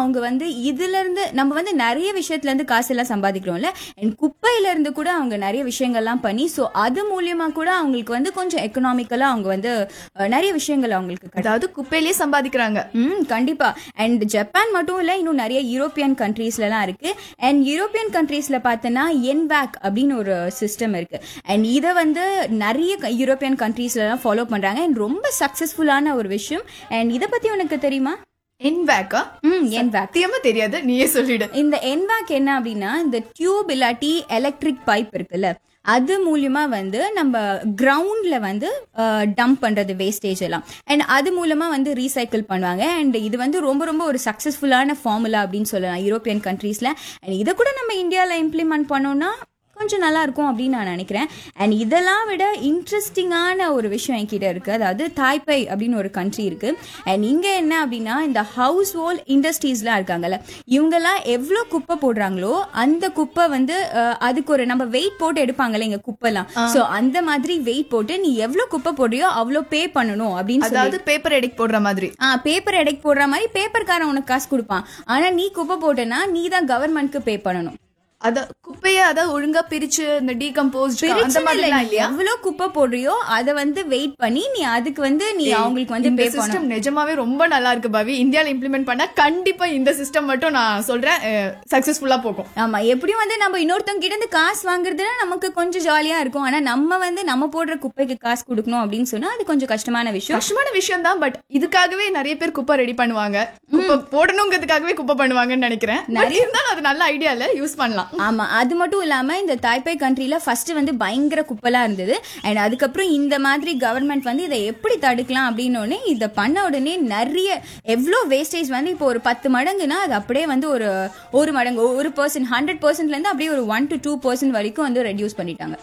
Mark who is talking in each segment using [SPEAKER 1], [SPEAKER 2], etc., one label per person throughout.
[SPEAKER 1] அவங்க வந்து இதுல இருந்து நம்ம வந்து நிறைய விஷயத்துல இருந்து காசு எல்லாம் சம்பாதிக்கிறோம்ல அண்ட் குப்பையில இருந்து கூட அவங்க நிறைய விஷயங்கள்லாம் பண்ணி ஸோ அது மூலியமா கூட அவங்களுக்கு வந்து கொஞ்சம் எக்கனாமிக்கலா அவங்க வந்து அஹ், நிறைய விஷயங்கள் அவங்களுக்கு கிடைக்கும்
[SPEAKER 2] அதாவது குப்பையிலேயே சம்பாதிக்கிறாங்க
[SPEAKER 1] ம் கண்டிப்பா அண்ட் ஜப்பான் மட்டும் இல்ல இன்னும் நிறைய யூரோப்பியன் கண்ட்ரீஸ்லலாம் இருக்கு அண்ட் யூரோப்பியன் கண்ட்ரீஸ்ல பார்த்தோன்னா என்வேக் அப்படின்னு ஒரு சிஸ்டம் இருக்கு அண்ட் இதை வந்து நிறைய க- யூரோப்பியன் கண்ட்ரீஸ்லலாம் ஃபாலோ பண்றாங்க அண்ட் ரொம்ப சக்சஸ்ஃபுல்லான ஒரு விஷயம் அண்ட் இதை பத்தி உனக்கு தெரியுமா
[SPEAKER 2] இன்வேக்கா
[SPEAKER 1] ம் என்வேக்
[SPEAKER 2] சத்தியமா தெரியாது நீயே சொல்லிடு
[SPEAKER 1] இந்த என்வாக் என்ன அப்படின்னா இந்த டியூப் இல்லாட்டி எலக்ட்ரிக் பைப் இருக்குல்ல அது மூலியமா வந்து நம்ம கிரவுண்ட்ல வந்து டம்ப் பண்றது வேஸ்டேஜ் எல்லாம் அண்ட் அது மூலமா வந்து ரீசைக்கிள் பண்ணுவாங்க அண்ட் இது வந்து ரொம்ப ரொம்ப ஒரு சக்சஸ்ஃபுல்லான ஃபார்முலா அப்படின்னு சொல்லலாம் யூரோப்பியன் கண்ட்ரீஸ்ல அண்ட் இதை கூட நம்ம இந்தியாவில் இம்ப்ளிமெண்ட் பண்ணோம்னா கொஞ்சம் நல்லா இருக்கும் அப்படின்னு நான் நினைக்கிறேன் அண்ட் இதெல்லாம் விட இன்ட்ரெஸ்டிங்கான ஒரு விஷயம் என்கிட்ட இருக்கு அதாவது தாய்பை அப்படின்னு ஒரு கண்ட்ரி இருக்கு அண்ட் இங்க என்ன அப்படின்னா இந்த ஹவுஸ் ஹோல் இண்டஸ்ட்ரீஸ்லாம் இருக்காங்கல்ல இவங்கெல்லாம் எவ்வளோ குப்பை போடுறாங்களோ அந்த குப்பை வந்து அஹ், அதுக்கு ஒரு நம்ம வெயிட் போட்டு எடுப்பாங்கல்ல இங்க குப்பைலாம் ஸோ அந்த மாதிரி வெயிட் போட்டு நீ எவ்வளோ குப்பை போடுறியோ அவ்வளோ பே பண்ணணும் அப்படின்னு சொல்லி
[SPEAKER 2] அதாவது பேப்பர் எடிக் போடுற மாதிரி
[SPEAKER 1] ஆ பேப்பர் எடைக்கு போடுற மாதிரி பேப்பர்காரன் உனக்கு காசு கொடுப்பான் ஆனா நீ குப்பை போட்டேன்னா நீ தான் கவர்மெண்ட்க்கு பே பண்ணணும்
[SPEAKER 2] அத குப்பைய அத ஒழுங்கா பிரிச்சு இந்த டீகம்போஸ் அந்த
[SPEAKER 1] பிரச்சனை
[SPEAKER 2] மாதிரி
[SPEAKER 1] இல்ல, நீ
[SPEAKER 2] இல்லையா
[SPEAKER 1] எவ்வளவு குப்பை போடுறியோ அத வந்து வெயிட் பண்ணி நீ அதுக்கு வந்து நீ அவங்களுக்கு வந்து
[SPEAKER 2] இந்த
[SPEAKER 1] பே பண்ணணும்
[SPEAKER 2] சிஸ்டம் நிஜமாவே ரொம்ப நல்லா இருக்கு பவி இந்தியால இம்ப்ளிமெண்ட் பண்ணா கண்டிப்பா இந்த சிஸ்டம் மட்டும் நான் சொல்றேன் சக்சஸ்ஃபுல்லா போகும்
[SPEAKER 1] ஆமா எப்படியும் வந்து நம்ம இன்னொருத்தவங்க கிட்ட இருந்து காசு வாங்குறதுல நமக்கு கொஞ்சம் ஜாலியா இருக்கும் ஆனா நம்ம வந்து நம்ம போடுற குப்பைக்கு காசு கொடுக்கணும் அப்படின்னு சொன்னா அது கொஞ்சம் கஷ்டமான விஷயம்
[SPEAKER 2] கஷ்டமான விஷயம் தான் பட் இதுக்காகவே நிறைய பேர் குப்பை ரெடி பண்ணுவாங்க குப்பை போடணுங்கிறதுக்காகவே குப்பை பண்ணுவாங்கன்னு நினைக்கிறேன் நிறைய இருந்தாலும் அது நல்ல ஐடியா இல்ல யூஸ் பண்ணலாம்
[SPEAKER 1] ஆமா அது மட்டும் இல்லாம இந்த தாய்பே கண்ட்ரில ஃபர்ஸ்ட் வந்து பயங்கர குப்பலா இருந்தது அண்ட் அதுக்கப்புறம் இந்த மாதிரி கவர்மெண்ட் வந்து இதை எப்படி தடுக்கலாம் அப்படின்னு உடனே இதை பண்ண உடனே நிறைய எவ்வளோ வேஸ்டேஜ் வந்து இப்போ ஒரு பத்து மடங்குனா அது அப்படியே வந்து ஒரு ஒரு மடங்கு ஒரு பர்சன்ட் ஹண்ட்ரட் பர்சன்ட்ல இருந்து அப்படியே ஒரு ஒன் டு டூ பர்சன்ட் வரைக்கும் வந்து ரெடியூஸ் பண்ணிட்டாங்க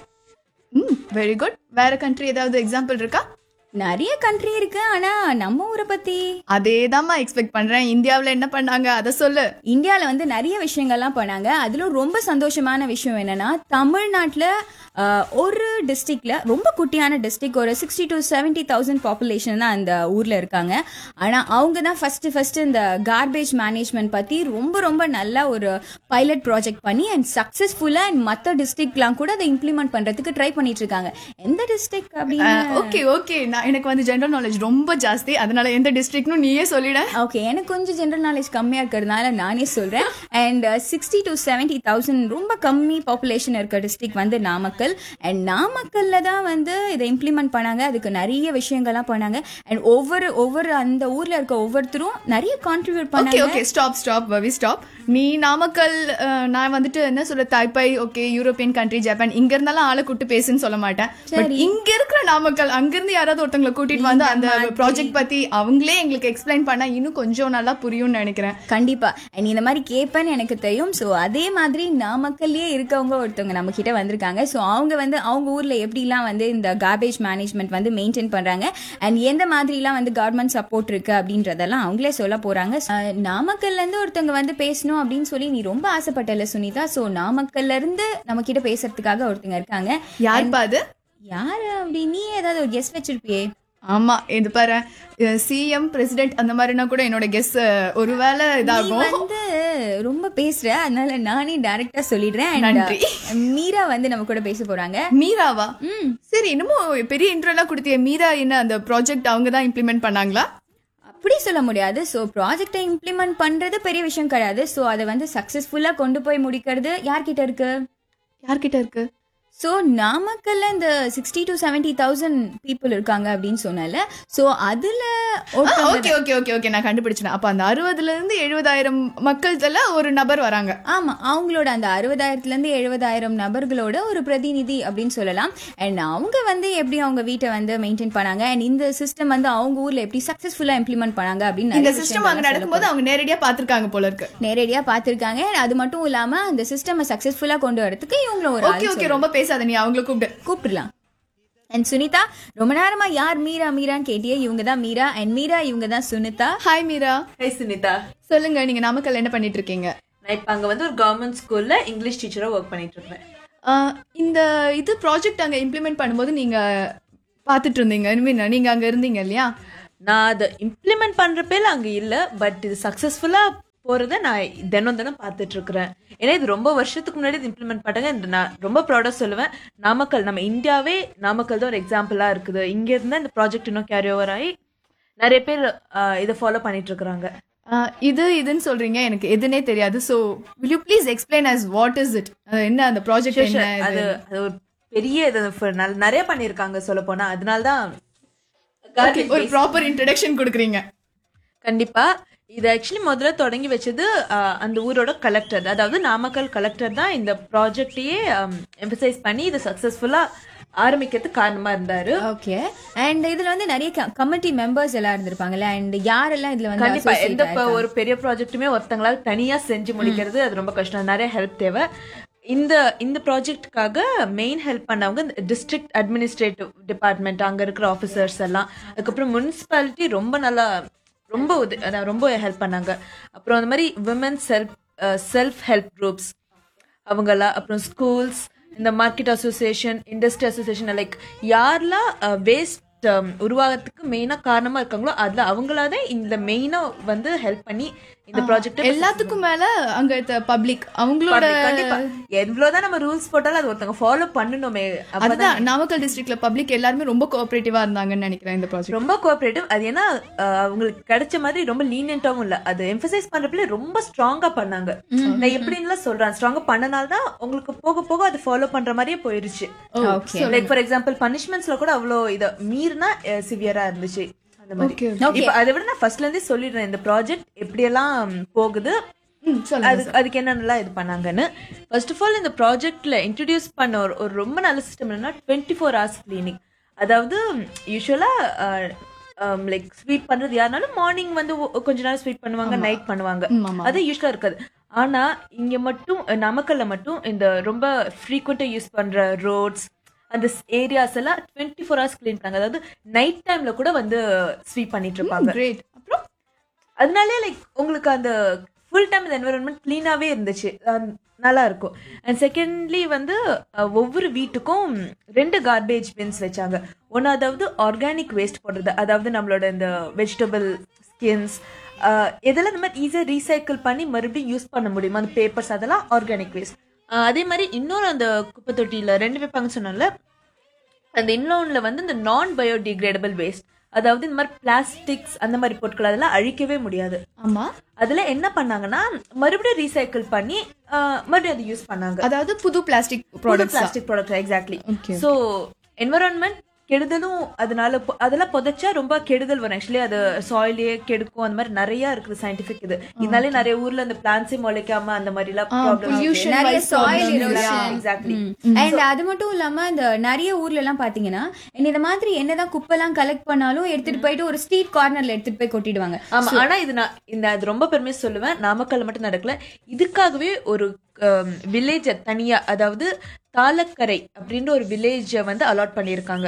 [SPEAKER 2] ம் வெரி குட் வேற கண்ட்ரி ஏதாவது எக்ஸாம்பிள் இருக்கா
[SPEAKER 1] நிறைய கண்ட்ரி இருக்கு ஆனா நம்ம ஊரை பத்தி
[SPEAKER 2] அதேதாம்மா எக்ஸ்பெக்ட் பண்றேன் இந்தியாவுல என்ன பண்ணாங்க அத சொல்லு
[SPEAKER 1] இந்தியாவில் வந்து நிறைய விஷயங்கள்லாம் பண்ணாங்க அதிலும் ரொம்ப சந்தோஷமான விஷயம் என்னன்னா தமிழ்நாட்டில் ஒரு டிஸ்ட்ரிக்ட்ல ரொம்ப குட்டியான டிஸ்ட்ரிக்ட் ஒரு sixty to seventy thousand population தான் அந்த ஊரில் இருக்காங்க ஆனால் அவங்க தான் ஃபர்ஸ்ட் ஃபர்ஸ்ட் இந்த கார்பேஜ் மேனேஜ்மெண்ட் பற்றி ரொம்ப ரொம்ப நல்ல ஒரு பைலட் ப்ராஜெக்ட் பண்ணி அண்ட் சக்ஸஸ்ஃபுல்லாக அண்ட் மற்ற டிஸ்ட்ரிக்ட்லாம் கூட அதை இம்ப்ளிமெண்ட் பண்ணுறதுக்கு ட்ரை பண்ணிட்டு இருக்காங்க எந்த டிஸ்ட்ரிக்ட் அப்படின்னு
[SPEAKER 2] ஓகே ஓகே நான் எனக்கு வந்து ஜெனரல் நாலேஜ் ரொம்ப ஜாஸ்தி அதனால எந்த டிஸ்ட்ரிக்ட்னு நீயே சொல்லிட
[SPEAKER 1] ஓகே எனக்கு கொஞ்சம் ஜென்ரல் நாலேஜ் கம்மியாக இருக்கிறதுனால நானே சொல்கிறேன் and sixty to seventy thousand ரொம்ப கம்மி பாப்புலேஷன் இருக்க டிஸ்ட்ரிக்ட் வந்து நாமக்கல் அண்ட் நாமக்கல்ல தான் வந்து இதை இம்ப்ளிமெண்ட் பண்ணாங்க அதுக்கு நிறைய விஷயங்கள்லாம் பண்ணாங்க அண்ட் ஒவ்வொரு ஒவ்வொரு அந்த ஊர்ல இருக்க ஒவ்வொருத்தரும் நிறைய கான்ட்ரிபியூட்
[SPEAKER 2] ஓகே
[SPEAKER 1] பண்ணாங்க
[SPEAKER 2] okay stop stop Pavi stop நீ நாமக்கல் அஹ், நான் வந்துட்டு என்ன சொல்ல Taipei okay European country Japan இங்க இருந்தாலும் ஆளை கூட்டு பேசுன்னு சொல்ல மாட்டேன் பட் இங்க இருக்கிற நாமக்கல் அங்க இருந்து யாராவது ஒருத்தவங்களை கூட்டிட்டு வந்து அந்த ப்ராஜெக்ட் பத்தி அவங்களே எங்களுக்கு எக்ஸ்பிளைன் பண்ணா இன்னும் கொஞ்சம் நல்லா புரியும்னு நினைக்கிறேன்
[SPEAKER 1] கண்டிப்பா அண்ட் இந்த மாதிரி கேட்பேன்னு எனக்கு தெரியும் ஸோ அதே மாதிரி நாமக்கல்லே இருக்கவங்க ஒருத்தவங்க நம்ம கிட்ட வந்திருக்காங்க ஸோ அவங்க வந்து அவங்க ஊர்ல எப்படிலாம் வந்து இந்த கார்பேஜ் மேனேஜ்மெண்ட் வந்து மெயின்டைன் பண்றாங்க அண்ட் எந்த மாதிரிலாம் வந்து கவர்மெண்ட் சப்போர்ட் இருக்கு அப்படின்றதெல்லாம் அவங்களே சொல்ல போறாங்க அஹ், நாமக்கல்ல இருந்து ஒருத்தவங்க வந்து பேசணும் அப்படின்னு சொல்லி நீ ரொம்ப ஆசைப்பட்டல சுனிதா ஸோ நாமக்கல்ல இருந்து நம்ம கிட்ட பேசுறதுக்காக ஒருத்தங்க இருக்காங்க
[SPEAKER 2] யாருப்பா அது
[SPEAKER 1] யாரு அப்படி நீ ஏதாவது ஒரு கெஸ்ட் வச்சிருப்பியே
[SPEAKER 2] ஆமா இது பாரு சிஎம் பிரசிடென்ட் அந்த மாதிரினா கூட என்னோட கெஸ் ஒருவேளை
[SPEAKER 1] நீ
[SPEAKER 2] இதாகும்
[SPEAKER 1] வந்து ரொம்ப பேசுற அதனால நானே டைரக்டா சொல்லிடுறேன் And,
[SPEAKER 2] நன்றி.
[SPEAKER 1] மீரா வந்து நம்ம கூட பேச போறாங்க
[SPEAKER 2] மீராவா சரி இன்னமும் பெரிய இன்ட்ரோ எல்லாம் கொடுத்திய மீரா என்ன அந்த ப்ராஜெக்ட் அவங்க தான் இம்ப்ளிமெண்ட் பண்ணாங்களா
[SPEAKER 1] அப்படி சொல்ல முடியாது ஸோ ப்ராஜெக்டை இம்ப்ளிமெண்ட் பண்றது பெரிய விஷயம் கிடையாது ஸோ அதை வந்து சக்சஸ்ஃபுல்லா கொண்டு போய் முடிக்கிறது யார்கிட்ட இருக்கு
[SPEAKER 2] யார்கிட்ட இருக்கு
[SPEAKER 1] ஸோ நாமக்கல்ல இந்த sixty to seventy thousand people இருக்காங்க அப்படின்னு சொன்னல ஸோ அதுல ஒருத்தவங்க
[SPEAKER 2] ஓகே ஓகே ஓகே ஓகே நான் கண்டுபிடிச்சேன் அப்ப அந்த அறுபதுல இருந்து எழுபதாயிரம் மக்கள்ல ஒரு நபர் வராங்க
[SPEAKER 1] ஆமா அவங்களோட அந்த அறுபதாயிரத்துல இருந்து எழுபதாயிரம் நபர்களோட ஒரு பிரதிநிதி அப்படின்னு சொல்லலாம் அண்ட் அவங்க வந்து எப்படி அவங்க வீட்டை வந்து மெயின்டைன் பண்ணாங்க அண்ட் இந்த சிஸ்டம் வந்து அவங்க ஊர்ல எப்படி சக்சஸ்ஃபுல்லா இம்ப்ளிமெண்ட் பண்ணாங்க அப்படின்னு
[SPEAKER 2] இந்த
[SPEAKER 1] நிறைய
[SPEAKER 2] சிஸ்டம் அங்க
[SPEAKER 1] விஷயங்கள்லாம் சொல்ல
[SPEAKER 2] நடக்கும்போது அவங்க நேரடியா பாத்திருக்காங்க போல இருக்கு
[SPEAKER 1] நேரடியா பாத்திருக்காங்க And அது மட்டும் இல்லாம அந்த சிஸ்டம் சக்சஸ்ஃபுல்லா கொண்டு வரதுக்கு இவங்களும் ஒரு
[SPEAKER 2] ஓகே
[SPEAKER 1] ஆள்
[SPEAKER 2] ஓகே ரொம்ப பேசாத நீ அவங்கள கூப்பிடு
[SPEAKER 1] கூப்பிடலாம் அண்ட் சுனிதா ரொம்ப நேரமா யார் மீரா மீரான்னு கேட்டியே இவங்க தான் மீரா அண்ட் மீரா இவங்க தான் சுனிதா
[SPEAKER 2] ஹாய் மீரா
[SPEAKER 3] ஹை சுனிதா
[SPEAKER 2] சொல்லுங்க நீங்க நாமக்கல் என்ன பண்ணிட்டு இருக்கீங்க
[SPEAKER 3] நான் இப்போ அங்கே வந்து ஒரு கவர்மெண்ட் ஸ்கூல்ல இங்கிலீஷ் டீச்சராக ஒர்க் பண்ணிட்டு இருக்கேன்
[SPEAKER 2] ஆஹ், இந்த இது ப்ராஜெக்ட் அங்க இம்ப்ளிமெண்ட் பண்ணும்போது நீங்க பாத்துட்டு இருந்தீங்க I mean, நீங்க அங்க இருந்தீங்க இல்லையா
[SPEAKER 3] நான் அதை இம்ப்ளிமெண்ட் பண்றப்பேல அங்கே இல்லை பட் இது சக்ஸஸ்ஃபுல்லாக போறத நான் தினம் தினம் பார்த்துட்டு இருக்கிறேன் ஏன்னா இது ரொம்ப வருஷத்துக்கு முன்னாடி இது இம்ப்ளிமெண்ட் பண்ணாங்க இந்த நான் ரொம்ப ப்ரௌடா சொல்லுவேன் நாமக்கல் நம்ம இந்தியாவே நாமக்கல் தான் ஒரு எக்ஸாம்பிளா இருக்குது இங்க இருந்தா இந்த ப்ராஜெக்ட் இன்னும் கேரி ஓவர் ஆகி நிறைய பேர் ஆஹ், இதை ஃபாலோ பண்ணிட்டு இருக்கிறாங்க
[SPEAKER 2] ஆஹ் இது இதுன்னு சொல்றீங்க எனக்கு எதுனே தெரியாது so will you please explain as what is it என்ன அந்த ப்ராஜெக்ட் என்ன
[SPEAKER 3] அது அது ஒரு பெரிய இது for நல்- நிறைய பண்ணிருக்காங்க சொல்ல போனா அதனாலதான்
[SPEAKER 2] Okay, ஒரு ப்ராப்பர் இன்ட்ரடக்ஷன் கொடுக்குறீங்க
[SPEAKER 3] கண்டிப்பா இது ஆக்சுவலி முதல்ல தொடங்கி வச்சது ஆஹ், அந்த ஊரோட கலெக்டர் அதாவது நாமக்கல் கலெக்டர் தான் இந்த ப்ராஜெக்டையே எம்பசைஸ் பண்ணி இது சக்சஸ்ஃபுல்லா ஆரம்பிக்கிறதுக்கு காரணமா இருந்தாரு
[SPEAKER 1] ஓகே அண்ட் இதுல வந்து நிறைய கமிட்டி மெம்பர்ஸ் எல்லாம் இருந்திருப்பாங்கல்ல அண்ட் யாரெல்லாம் இதுல வந்து
[SPEAKER 3] கண்டிப்பா
[SPEAKER 1] associate
[SPEAKER 3] எந்த
[SPEAKER 1] ஆயிருக்காங்க?
[SPEAKER 3] ப- ஒரு பெரிய ப்ராஜெக்ட்டுமே ஒருத்தங்களால தனியா செஞ்சு முடிக்கிறது அது ரொம்ப கஷ்டம் நிறைய ஹெல்ப் தேவை இந்த இந்த ப்ராஜெக்ட்டுக்காக மெயின் ஹெல்ப் பண்ணவங்க டிஸ்ட்ரிக்ட் அட்மினிஸ்ட்ரேட்டிவ் டிபார்ட்மெண்ட் அங்க இருக்கிற ஆஃபீஸர்ஸ் எல்லாம் அதுக்கப்புறம் முனிசிபாலிட்டி ரொம்ப நல்லா ரொம்ப உத- அதான் ரொம்ப ஹெல்ப் பண்ணாங்க அப்புறம் அந்த மாதிரி women self self help groups அவங்கெல்லாம் அப்புறம் ஸ்கூல்ஸ் இந்த market association industry association like யாரெல்லாம் வேஸ்ட் உருவாகிறதுக்கு மெயினா காரணமா இருக்காங்களோ அதுல அவங்களாதான் இந்த மெயினா வந்து ஹெல்ப் பண்ணி இந்த ப்ராஜெக்ட்
[SPEAKER 2] எல்லாத்துக்கும் மேல அங்க பப்ளிக் அவங்களோட
[SPEAKER 3] கண்டிப்பா எவ்வளவுதான் நம்ம ரூல்ஸ் போட்டாலும் அது ஒருத்தங்க ஃபாலோ பண்ணணுமே அப்பதான்
[SPEAKER 2] அதுதான் நாமக்கல் டிஸ்ட்ரிக்ட்ல பப்ளிக் எல்லாருமே ரொம்ப கோஆபரேட்டிவா இருந்தாங்கன்னு நினைக்கிறேன் இந்த ப்ராஜெக்ட்
[SPEAKER 3] ரொம்ப கோஆபரேட்டிவ் அது ஏன்னா அஹ், அவங்களுக்கு கிடைச்ச மாதிரி ரொம்ப லீனியன்ட்டாவும் இல்ல அது எம்பசைஸ் பண்றப்பல ரொம்ப ஸ்ட்ராங்கா பண்ணாங்க நான் எப்படின்லாம் சொல்றேன் ஸ்ட்ராங்கா பண்ணனால தான் உங்களுக்கு போக போக அது ஃபாலோ பண்ற மாதிரியே போயிருச்சு
[SPEAKER 1] Okay.
[SPEAKER 3] லைக் ஃபார் எக்ஸாம்பிள் பனிஷ்மெண்ட்ஸ்ல கூட அவ்வளோ இத மீறினா சிவியரா இருந்துச்சு அந்த மாதிரி
[SPEAKER 2] Okay,
[SPEAKER 3] இப்ப அதை விட நான் ஃபர்ஸ்ட்ல இருந்தே சொல்லிடுறேன் இந்த ப்ராஜெக்ட் எப்படியெல்லாம் போகுது அது அதுக்கு என்னென்னலாம் இது பண்ணாங்கன்னு ஃபர்ஸ்ட் ஆஃப் ஆல் இந்த ப்ராஜெக்ட்ல இன்ட்ரடியூஸ் பண்ண ஒரு ஒரு ரொம்ப நல்ல சிஸ்டம் என்னன்னா டுவெண்ட்டி ஃபோர் ஹவர்ஸ் கிளீனிங் அதாவது யூஸ்வலா லைக் ஸ்வீப் பண்றது யாருனாலும் மார்னிங் வந்து ஒ- கொஞ்ச நேரம் ஸ்வீப் பண்ணுவாங்க நைட் பண்ணுவாங்க அது யூஸ்வலா இருக்காது ஆனா இங்க மட்டும் நாமக்கல்ல மட்டும் இந்த ரொம்ப ஃப்ரீக்வெண்டா யூஸ் பண்ற ரோட்ஸ் அந்த ஏரியாஸ் எல்லாம் டுவெண்ட்டி ஃபோர் ஹவர்ஸ் கிளீன் பண்ணாங்க அதாவது நைட் டைம்ல கூட வந்து ஸ்வீப் பண்ணிட்டு இருப்பாங்க
[SPEAKER 2] கிரேட் அப்புறம்
[SPEAKER 3] அதனாலே லைக் உங்களுக்கு அந்த ஃபுல் டைம் இந்த என்வரன்மெண்ட் க்ளீனாகவே இருந்துச்சு அஹ் நல்லா இருக்கும் அண்ட் செகண்ட்லி வந்து அஹ், ஒவ்வொரு வீட்டுக்கும் ரெண்டு கார்பேஜ் பின்ஸ் வச்சாங்க ஒன்று அதாவது ஆர்கானிக் வேஸ்ட் போடுறது அதாவது நம்மளோட இந்த வெஜிடபிள் ஸ்கின்ஸ் இதெல்லாம் இந்த மாதிரி ஈஸியாக ரீசைக்கிள் பண்ணி மறுபடியும் யூஸ் பண்ண முடியுமா அந்த பேப்பர்ஸ் அதெல்லாம் ஆர்கானிக் வேஸ்ட் அதே மாதிரி இன்னொரு அந்த குப்பை தொட்டியில் ரெண்டு வைப்பாங்க சொன்னோம்ல அந்த இன்னொன்ல வந்து இந்த நான் பயோடிகிரேடபிள் வேஸ்ட் அதாவது இந்த மாதிரி பிளாஸ்டிக்ஸ் அந்த மாதிரி பொருட்கள் அதெல்லாம் அழிக்கவே முடியாது
[SPEAKER 2] ஆமா
[SPEAKER 3] அதுல என்ன பண்ணாங்கன்னா மறுபடியும் ரீசைக்கிள் பண்ணி ஆஹ், மறுபடியும் அதை யூஸ் பண்ணாங்க
[SPEAKER 2] அதாவது புது plastic products
[SPEAKER 3] plastic product exactly
[SPEAKER 2] Okay,
[SPEAKER 3] so environment கெடுதலும் அதனால பொ- அதெல்லாம் புதைச்சா ரொம்ப கெடுதல் வரும் ஆக்சுவலி அது சாயிலே கெடுக்கும் அந்த மாதிரி நிறைய இருக்குது சயின்டிபிக் இது இதனாலே நிறைய ஊர்ல அந்த பிளான்ஸே முளைக்காம அந்த மாதிரி எல்லாம்
[SPEAKER 2] pollution
[SPEAKER 1] நிறைய
[SPEAKER 2] wise
[SPEAKER 1] soil
[SPEAKER 2] problem
[SPEAKER 1] erosion
[SPEAKER 3] exactly
[SPEAKER 1] and அது மட்டும் இல்லாம இந்த நிறைய ஊர்ல எல்லாம் பாத்தீங்கன்னா இந்த மாதிரி என்னதான் குப்பெல்லாம் கலெக்ட் பண்ணாலும் எடுத்துட்டு போயிட்டு ஒரு ஸ்ட்ரீட் கார்னர்ல எடுத்துட்டு போய் கொட்டிடுவாங்க
[SPEAKER 3] ஆமா ஆனா இது நான் இந்த அது ரொம்ப பெருமையா சொல்லுவேன் நாமக்கல்ல மட்டும் நடக்கல இதுக்காகவே ஒரு வில்லேஜ தனியா அதாவது தாளக்கரை அப்படின்ற ஒரு வில்லேஜ வந்து அலாட் பண்ணியிருக்காங்க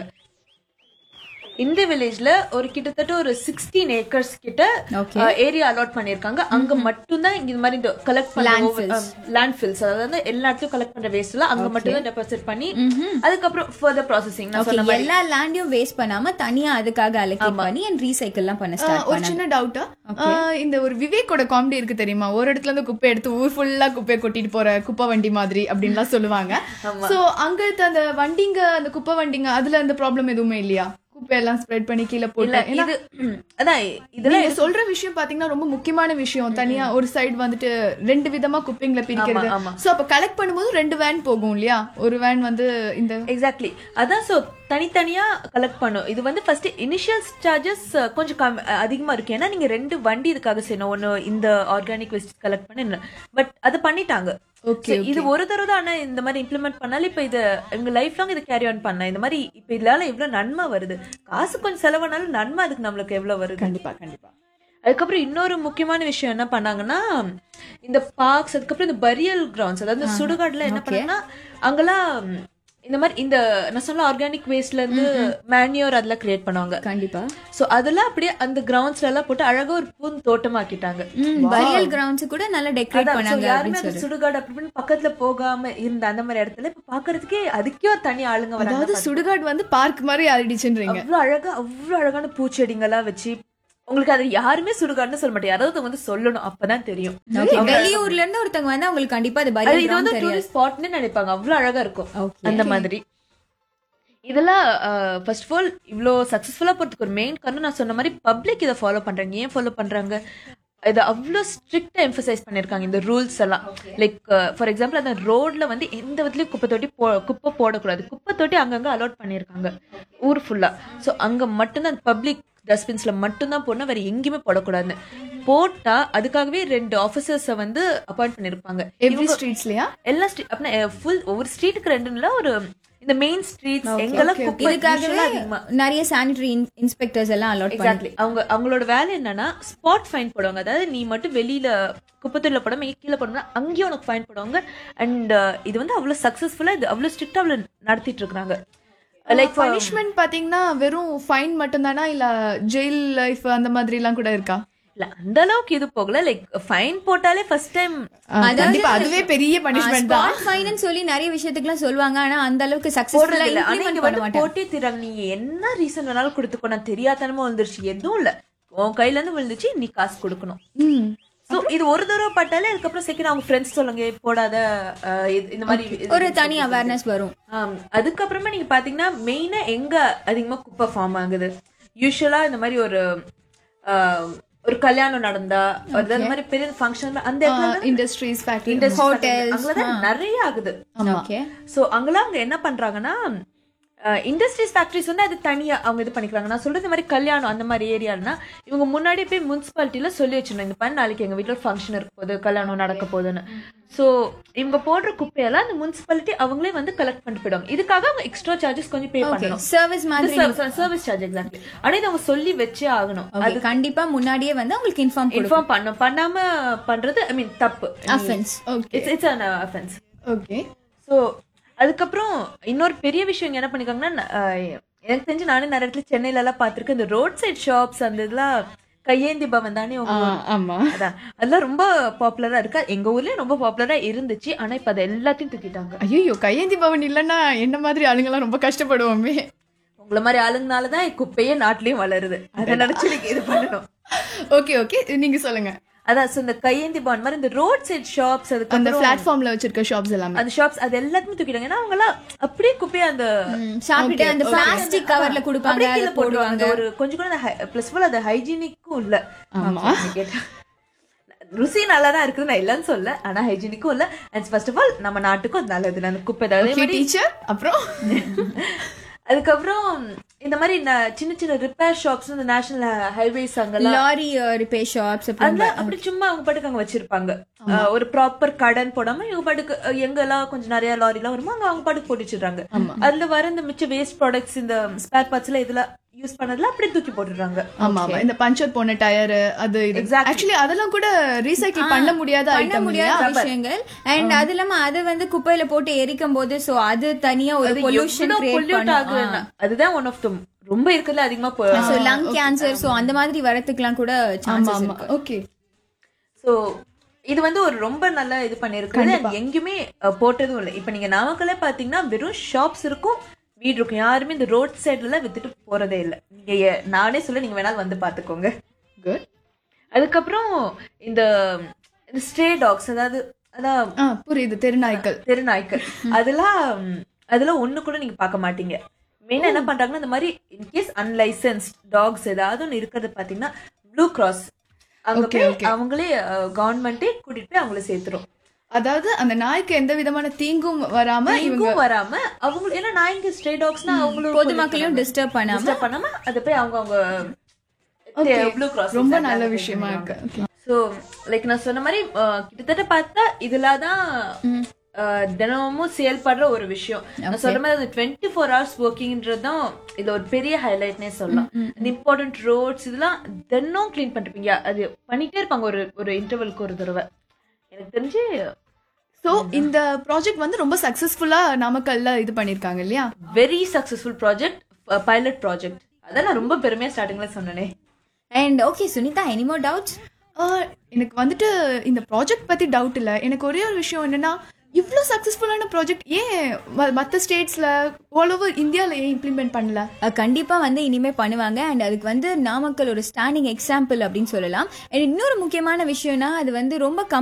[SPEAKER 3] இந்த வில்லேஜ்ல ஒரு கிட்டத்தட்ட ஒரு சிக்ஸ்டீன் ஏக்கர்ஸ் கிட்ட
[SPEAKER 1] Okay.
[SPEAKER 3] ஏரியா அலாட் பண்ணிருக்காங்க அங்க மட்டும்தான் இங்க இந்த மாதிரி இந்த கலெக்ட் பண்ண லேண்ட் ஃபில்ஸ் அதாவது எல்லா இடத்துலயும் கலெக்ட் பண்ற வேஸ்ட் எல்லாம் அங்க மட்டும் தான் டெபாசிட் பண்ணி அதுக்கப்புறம் ஃபர்தர் ப்ராசஸிங் நான் சொன்ன
[SPEAKER 1] Okay, எல்லா லேண்டையும் வேஸ்ட் பண்ணாம தனியா அதுக்காக அலோகேட் பண்ணி அண்ட் ரீசைக்கிள் எல்லாம் பண்ண ஸ்டார்ட்
[SPEAKER 2] ஒரு சின்ன டவுட்டா இந்த ஒரு விவேக்கோட காமெடி இருக்கு தெரியுமா ஒரு இடத்துல இருந்து குப்பை எடுத்து ஊர் ஃபுல்லா குப்பையை கொட்டிட்டு போற குப்பை வண்டி மாதிரி அப்படின்லாம் சொல்லுவாங்க சோ அங்க இருக்க அந்த வண்டிங்க அந்த குப்பை வண்டிங்க அதுல அந்த ப்ராப்ளம் எதுவுமே இல்லையா குப்பை எல்லாம் ஸ்ப்ரெட் பண்ணி கீழே போட்டு ஏன்னா
[SPEAKER 3] இது ம், அதான் இதெல்லாம்
[SPEAKER 2] நீங்க சொல்ற விஷயம் பாத்தீங்கன்னா ரொம்ப முக்கியமான விஷயம் தனியா ஒரு சைடு வந்துட்டு ரெண்டு விதமா குப்பைங்களை பிரிக்கிறது
[SPEAKER 3] ஆமா.
[SPEAKER 2] சோ அப்ப கலெக்ட் பண்ணும்போது ரெண்டு வேன் போகும் இல்லையா ஒரு வேன் வந்து இந்த
[SPEAKER 3] எக்ஸாக்ட்லி அதான் சோ தனித்தனியா கலெக்ட் பண்ணும் இது வந்து ஃபர்ஸ்ட் இனிஷியல் சார்ஜஸ் கொஞ்சம் கம் அதிகமா இருக்கு ஏன்னா நீங்க ரெண்டு வண்டி இதுக்காக செய்யணும் ஒன்னு இந்த ஆர்கானிக் வேஸ்ட் கலெக்ட் பண்ண பட் அது பண்ணிட்டாங்க
[SPEAKER 2] Okay,
[SPEAKER 3] So, இது ஒரு தடவை தான் ஆனா இந்த மாதிரி இம்ப்ளிமெண்ட் பண்ணாலும் இப்ப இது எங்க லைஃப் லாங் இது கேரி ஆன் பண்ண இந்த மாதிரி இப்ப இதனால எவ்வளவு நன்மை வருது காசு கொஞ்சம் செலவானாலும் நன்மை அதுக்கு நம்மளுக்கு எவ்வளவு வருது
[SPEAKER 2] கண்டிப்பா கண்டிப்பா
[SPEAKER 3] அதுக்கப்புறம் இன்னொரு முக்கியமான விஷயம் என்ன பண்ணாங்கன்னா இந்த பார்க்ஸ் அதுக்கப்புறம் இந்த பரியல் கிரவுண்ட்ஸ் அதாவது இந்த சுடுகாடுல என்ன பண்ணாங்கன்னா அங்கெல்லாம் இந்த மாதிரி இந்த நான் சொன்ன ஆர்கானிக் வேஸ்ட்ல இருந்து மேன்யூர் அதெல்லாம் கிரியேட் பண்ணுவாங்க
[SPEAKER 1] கண்டிப்பா
[SPEAKER 3] சோ அதெல்லாம் அப்படியே அந்த கிரவுண்ட்ஸ்ல எல்லாம் போட்டு அழகா ஒரு பூன் தோட்டமாக்கிட்டாங்க
[SPEAKER 1] பரியல் கிரவுண்ட்ஸ் கூட நல்லா டெக்கரேட்
[SPEAKER 3] அதான், so
[SPEAKER 1] பண்ணாங்க
[SPEAKER 3] யாருமே அந்த சுடுகாடு அப்படி இப்படின்னு பக்கத்துல போகாம இருந்த அந்த மாதிரி இடத்துல இப்ப பாக்குறதுக்கே அதுக்கே ஒரு தனி ஆளுங்க வராங்க
[SPEAKER 2] அதாவது சுடுகாடு வந்து பார்க் மாதிரி ஆயிடுச்சுன்றீங்க
[SPEAKER 3] அவ்வளவு அழகா அவ்வளவு அழகான பூச்செடிங்களா வச்சு உங்களுக்கு அது யாருமே சுடுகாடுன்னு சொல்ல மாட்டேன் யாராவது ஒருத்தவங்க வந்து சொல்லணும் அப்பதான் தெரியும்
[SPEAKER 1] Okay, வெளியூர்ல இருந்து ஒருத்தவங்க வந்து அவங்களுக்கு கண்டிப்பா அது
[SPEAKER 3] அது
[SPEAKER 1] பரியல்
[SPEAKER 3] இது வந்து
[SPEAKER 1] ground தெரியாது
[SPEAKER 3] டூரிஸ்ட் ஸ்பாட்னு நினைப்பாங்க அவ்வளவு அழகா இருக்கும்
[SPEAKER 1] Okay.
[SPEAKER 3] அந்த மாதிரி இதெல்லாம் ஃபர்ஸ்ட் ஆஃப் ஆல் இவ்வளோ சக்ஸஸ்ஃபுல்லாக போகிறதுக்கு ஒரு மெயின் காரணம் நான் சொன்ன மாதிரி பப்ளிக் இதை ஃபாலோ பண்றாங்க ஏன் ஃபாலோ பண்றாங்க இதை அவ்வளோ ஸ்ட்ரிக்டா எம்பசைஸ் பண்ணியிருக்காங்க இந்த ரூல்ஸ் எல்லாம் லைக் ஃபார் எக்ஸாம்பிள் அந்த ரோட்ல வந்து எந்த விதத்துலயும் குப்பை தொட்டி போ குப்பை போடக்கூடாது குப்பை தொட்டி அங்கங்க அலோட் பண்ணியிருக்காங்க ஊர் ஃபுல்லா ஸோ அங்க மட்டும்தான் பப்ளிக் டஸ்ட்பின்ஸ்ல மட்டும்தான் போடணும் வேற எங்கேயுமே போடக்கூடாதுன்னு போட்டா அதுக்காகவே ரெண்டு ஆஃபீஸர்ஸை வந்து அப்பாயிண்ட் பண்ணியிருப்பாங்க
[SPEAKER 2] எவ்ரி ஸ்ட்ரீட்ஸ்லயா
[SPEAKER 3] எல்லா ஸ்ட்ரீட் அப்படின்னா ஃபுல் ஒவ்வொரு ஸ்ட்ரீட்டுக்கு ரெண்டுல ஒரு இந்த மெயின் ஸ்ட்ரீட்ஸ் எங்கெல்லாம் குப்பை
[SPEAKER 1] இதுக்காகவே
[SPEAKER 3] usually அதிகமா
[SPEAKER 1] நிறைய சானிட்டரி இன்ஸ்பெக்டர்ஸ் எல்லாம் அலாட் பண்ணி
[SPEAKER 3] எக்ஸாக்ட்லி அவங்க அவங்களோட வேலை என்னன்னா ஸ்பாட் ஃபைன் போடுவாங்க அதாவது நீ மட்டும் வெளியில குப்பத்தொழில போடாம கீழே போடணும்னா அங்கேயும் உனக்கு ஃபைன் போடுவாங்க அண்ட் இது வந்து அவ்வளவு சக்சஸ்ஃபுல்லா இது அவ்வளவு ஸ்ட்ரிக்டா அவ்வளவு நடத்திட்டு இருக்காங்க லைக்
[SPEAKER 2] பனிஷ்மெண்ட் பாத்தீங்கன்னா வெறும் ஃபைன் மட்டும்தானா இல்ல ஜெயில் லைஃப் அந்த மாதிரி எல்லாம் கூட இருக்கா
[SPEAKER 3] இல்ல அந்த அளவுக்கு இது போகல லைக் ஃபைன் போட்டாலே ஃபர்ஸ்ட் டைம்
[SPEAKER 2] கண்டிப்பா அதுவே பெரிய பனிஷ்மெண்ட் தான்
[SPEAKER 1] ஸ்பாட் ஃபைன் சொல்லி நிறைய விஷயத்துக்குலாம் சொல்லுவாங்க ஆனா அந்த அளவுக்கு
[SPEAKER 3] போடுறது
[SPEAKER 1] சக்சஸ்ஃபுல்லா
[SPEAKER 3] இல்ல ஆனா
[SPEAKER 1] இம்ப்ளிமெண்ட்
[SPEAKER 3] இங்க
[SPEAKER 1] பண்ண
[SPEAKER 3] வந்து
[SPEAKER 1] மாட்டாங்க
[SPEAKER 3] போட்டே தீராங்க நீ என்ன ரீசன் வேணாலும் கொடுத்துக்கோ நான் தெரியாதனமா வந்துருச்சு எதுவும் இல்ல உன் கையில இருந்து விழுந்துச்சு நீ காசு கொடுக்கணும் சோ இது ஒரு தடவை பட்டாலே அதுக்கப்புறம் செகண்ட் அவங்க ஃப்ரெண்ட்ஸ் சொல்லுங்க போடாத அஹ், இது- இந்த மாதிரி இது-
[SPEAKER 1] ஒரு தனி அவேர்னஸ் வரும்
[SPEAKER 3] ஆம், அதுக்கப்புறமா நீங்க பாத்தீங்கன்னா மெயினா எங்க அதிகமா குப்பை ஃபார்ம் ஆகுது யூஸ்வலா இந்த மாதிரி ஒரு ஆஹ், ஒரு கல்யாணம் நடந்தா ஒரு இந்த மாதிரி பெரிய ஃபங்க்ஷன் அந்த இடத்துல
[SPEAKER 2] இண்டஸ்ட்ரீஸ் ஃபேக்டரி
[SPEAKER 3] இண்டஸ்ட்ரி அங்கதான் நிறைய ஆகுது
[SPEAKER 1] ஓகே
[SPEAKER 3] சோ அங்கெல்லாம் அவங்க என்ன பண்றாங்கன்னா இண்டஸ்ட்ரீஸ் ஃபேக்டரிஸ் வந்து அது தனியா அவங்க இது பண்ணிக்கிறாங்க நான் சொல்றது இந்த மாதிரி கல்யாணம் அந்த மாதிரி ஏரியாலனா இவங்க முன்னாடி போய் முனிசிபாலிட்டியில சொல்லி வச்சிருந்தாங்க இந்த பண்ண நாளைக்கு எங்க வீட்டுல ஒரு ஃபங்க்ஷன் இருக்க போகுது கல்யாணம் நடக்க போகுதுன்னு சோ இவங்க போடுற குப்பையெல்லாம் அந்த முனிசிபாலிட்டி அவங்களே வந்து கலெக்ட் பண்ணிட்டு போயிடுவாங்க இதுக்காக அவங்க எக்ஸ்ட்ரா சார்ஜஸ் கொஞ்சம் பே
[SPEAKER 1] ஓகே
[SPEAKER 3] பண்ணணும்
[SPEAKER 1] சர்வீஸ் மாதிரி
[SPEAKER 3] சர்வீஸ் சார்ஜ் எக்ஸாக்ட்லி ஆனா இதை அவங்க சொல்லி வச்சே ஆகணும்
[SPEAKER 1] Okay, கண்டிப்பா முன்னாடியே வந்து உங்களுக்கு இன்ஃபார்ம் கொடுக்கும்
[SPEAKER 3] இன்ஃபார்ம் பண்ண பண்ணாம பண்றது ஐ மீன் தப்பு
[SPEAKER 1] offence
[SPEAKER 2] okay
[SPEAKER 3] it's it's an offence
[SPEAKER 2] okay
[SPEAKER 3] so அதுக்கப்புறம் இன்னொரு பெரிய விஷயம் இங்க என்ன பண்ணிருக்காங்கன்னா ந- ஆஹ் எனக்கு தெரிஞ்சு நானே நிறைய இடத்துல சென்னையில எல்லாம் பார்த்திருக்கேன் இந்த ரோட் சைட் ஷாப்ஸ் அந்த இதெல்லாம் கையேந்தி பவன் தானே உங்க ஊர்?
[SPEAKER 2] ஆமா
[SPEAKER 3] அதான் அதெல்லாம் ரொம்ப பாப்புலரா இருக்கு எங்க ஊர்லயும் ரொம்ப பாப்புலரா இருந்துச்சு ஆனா இப்ப அதை எல்லாத்தையும் தூக்கிட்டாங்க
[SPEAKER 2] ஐயோ கையேந்தி பவன் இல்லைன்னா என்ன மாதிரி ஆளுங்கெல்லாம் ரொம்ப கஷ்டப்படுவோமே
[SPEAKER 3] உங்கள மாதிரி ஆளுங்கனாலதான் குப்பையே நாட்டிலயும் வளருது அதை நினைச்சு நீங்க இது பண்ணணும்
[SPEAKER 2] ஓகே ஓகே நீங்க சொல்லுங்க
[SPEAKER 3] அதான் so இந்த கையேந்தி பவன் மாதிரி இந்த ரோட் சைட் ஷாப்ஸ்
[SPEAKER 2] அந்த
[SPEAKER 3] அதுக்கு
[SPEAKER 2] பிளாட்ஃபார்ம்ல வச்சிருக்க ஷாப்ஸ் எல்லாமே
[SPEAKER 3] அந்த ஷாப்ஸ் அது எல்லாத்தையும் தூக்கிட்டாங்க ஏன்னா அவங்க எல்லாம் அப்படியே குப்பையை அந்த
[SPEAKER 1] சாப்பிட்டுட்டு அந்த பிளாஸ்டிக் கவர்ல கொடுப்பாங்க
[SPEAKER 3] அப்படியே
[SPEAKER 1] அதை
[SPEAKER 3] கீழே போடுவாங்க ஒரு கொஞ்சம் கூட பிளஸ் ஃபுல் அது ஹைஜீனிக்கும் இல்ல
[SPEAKER 2] ஆமா.
[SPEAKER 3] கேட்டா ருசி நல்லா தான் இருக்குது நான் இல்லைன்னு சொல்ல ஆனா ஹைஜீனிக்கும் இல்ல அண்ட் ஃபர்ஸ்ட் ஆஃப் ஆல் நம்ம நாட்டுக்கும் அது நல்லது அந்த குப்பை தான். அதே மாதிரி
[SPEAKER 2] டீச்சர் அப்புறம்
[SPEAKER 3] அதுக்கப்புறம் இந்த மாதிரி ந- சின்ன சின்ன ரிப்பேர் ஷாப்ஸ் இந்த நேஷனல் ஹைவேஸ் அங்கெல்லாம்
[SPEAKER 1] லாரி ரிப்பேர் ஷாப்ஸ் அப்புறம்
[SPEAKER 3] அதெல்லாம் அப்படி சும்மா அவங்க பாட்டுக்கு அங்க வச்சிருப்பாங்க அஹ், ஒரு ப்ராப்பர் கடன் போடாம இவங்க பாட்டுக்கு அஹ், எங்கெல்லாம் கொஞ்சம் நிறைய லாரி எல்லாம் வருமோ அங்க அவங்க பாட்டுக்கு போட்டு வச்சிடுறாங்க அதுல வர இந்த மிச்ச வேஸ்ட் ப்ராடக்ட்ஸ் இந்த ஸ்பேர் பார்ட்ஸ் எல்லாம் இதுல யூஸ் பண்ணதுல அப்படியே தூக்கி போட்டுடுறாங்க
[SPEAKER 2] ஆமா ஆமா இந்த பஞ்சர் போன டயர் அது இது
[SPEAKER 3] Exactly.
[SPEAKER 2] ஆக்சுவலி அதெல்லாம் கூட ரீசைக்கிள் பண்ண முடியாத
[SPEAKER 1] பண்ண
[SPEAKER 2] ஐட்டம் இல்லையா
[SPEAKER 1] முடியாத விஷயங்கள் அண்ட் அது இல்லாம அது வந்து குப்பையில போட்டு எரிக்கும் போது சோ அது தனியா ஒரு பொல்யூஷன் கிரியேட்
[SPEAKER 3] பொல்யூட் ஆகுது
[SPEAKER 1] பண்ணும்
[SPEAKER 3] அதுதான் ஒன் ஆஃப் த ரொம்ப இருக்குல்ல அதிகமா
[SPEAKER 1] சோ லங் கேன்சர் சோ அந்த மாதிரி வரதுக்குலாம் கூட
[SPEAKER 2] ஆமா
[SPEAKER 1] சான்சஸ்
[SPEAKER 2] ஆமா ஓகே
[SPEAKER 3] சோ இது வந்து ஒரு ரொம்ப நல்ல இது பண்ணிருக்கு எங்கேயுமே அஹ், போட்டதும் இல்லை இப்ப நீங்க நாமக்கல்ல பாத்தீங்கன்னா வெறும் ஷாப்ஸ் இருக்கும் வீடு இருக்கும் யாருமே இந்த ரோட் சைடுல எல்லாம் வித்துட்டு போறதே இல்லை நீங்க எ- நானே சொல்ல நீங்க வேணாலும் வந்து பாத்துக்கோங்க
[SPEAKER 2] குட்
[SPEAKER 3] அதுக்கப்புறம் இந்த ஸ்ட்ரே டாக்ஸ் அதாவது அதான்
[SPEAKER 2] ஆ புரியுது தெருநாய்க்கள்
[SPEAKER 3] தெருநாய்க்கள் அதெல்லாம் ம், அதெல்லாம் ஒண்ணு கூட நீங்க பார்க்க மாட்டீங்க மெயினா என்ன பண்றாங்கன்னா இந்த மாதிரி இன்கேஸ் அன்லைசன்ஸ் டாக்ஸ் ஏதாவது ஒன்று இருக்கிறது பாத்தீங்கன்னா ப்ளூ கிராஸ் அங்க
[SPEAKER 2] Okay,
[SPEAKER 3] போய்
[SPEAKER 2] okay.
[SPEAKER 3] அவங்களே கவர்மெண்டே கூட்டிட்டு போய் அவங்கள சேர்த்துரும்
[SPEAKER 2] அதாவது அந்த நாய்க்கு எந்த விதமான தீங்கும் வராம இவங்க
[SPEAKER 3] இவங்க வராம அவங்க ஏன்னா நாய்ங்க ஸ்ட்ரே டாக்ஸ்னா அவங்களும்
[SPEAKER 1] பொதுமக்களையும் டிஸ்டர்ப் பண்ணாம
[SPEAKER 3] டிஸ்டர்ப் பண்ணாம அதை போய் அவங்க அவங்க ப்ளூ கிராஸ்
[SPEAKER 2] ரொம்ப நல்ல விஷயமா இருக்கு Okay.
[SPEAKER 3] ஸோ லைக் நான் சொன்ன மாதிரி அஹ், கிட்டத்தட்ட பார்த்தா இதுல தான் அஹ், தினமும் செயல்படுற ஒரு விஷயம் நான் சொல்ற மாதிரி அது டுவெண்ட்டி ஃபோர் ஹவர்ஸ் ஒர்க்கிங்ன்றது தான் இது ஒரு பெரிய ஹைலைட்னே சொல்லலாம் இந்த இம்பார்ட்டன்ட் ரோட்ஸ் இதெல்லாம் தினம் க்ளீன் பண்ணிருப்பீங்க அது பண்ணிட்டே இருப்பாங்க ஒரு ஒரு இன்டர்வலுக்கு ஒரு தடவை எனக்கு தெரிஞ்சு
[SPEAKER 2] சோ இந்த ப்ராஜெக்ட் வந்து ரொம்ப சக்சஸ்ஃபுல்லா நாமக்கல்ல இது பண்ணிருக்காங்க இல்லையா
[SPEAKER 3] very successful project pilot project அதான் நான் ரொம்ப பெருமையா ஸ்டார்டிங்ல சொன்னேனே
[SPEAKER 1] and okay Sunitha any more doubts
[SPEAKER 2] ஆ, எனக்கு வந்துட்டு இந்த ப்ராஜெக்ட் பத்தி டவுட் இல்ல எனக்கு ஒரே ஒரு விஷயம் என்னன்னா இவ்ளோ சக்சஸ்ஃபுல்லான ப்ராஜெக்ட் ஏன் ம- மத்த ஸ்டேட்ஸ்ல ஆல் ஓவர் இந்தியால ஏன் இம்ப்ளிமெண்ட் பண்ணல
[SPEAKER 1] அஹ் கண்டிப்பா வந்து இனிமே பண்ணுவாங்க அண்ட் அதுக்கு வந்து நாமக்கல் ஒரு ஸ்டாண்டிங் எக்ஸாம்பிள் அப்படின்னு சொல்லலாம் And இன்னொரு முக்கியமான விஷயம்னா அது வந்து ரொம்ப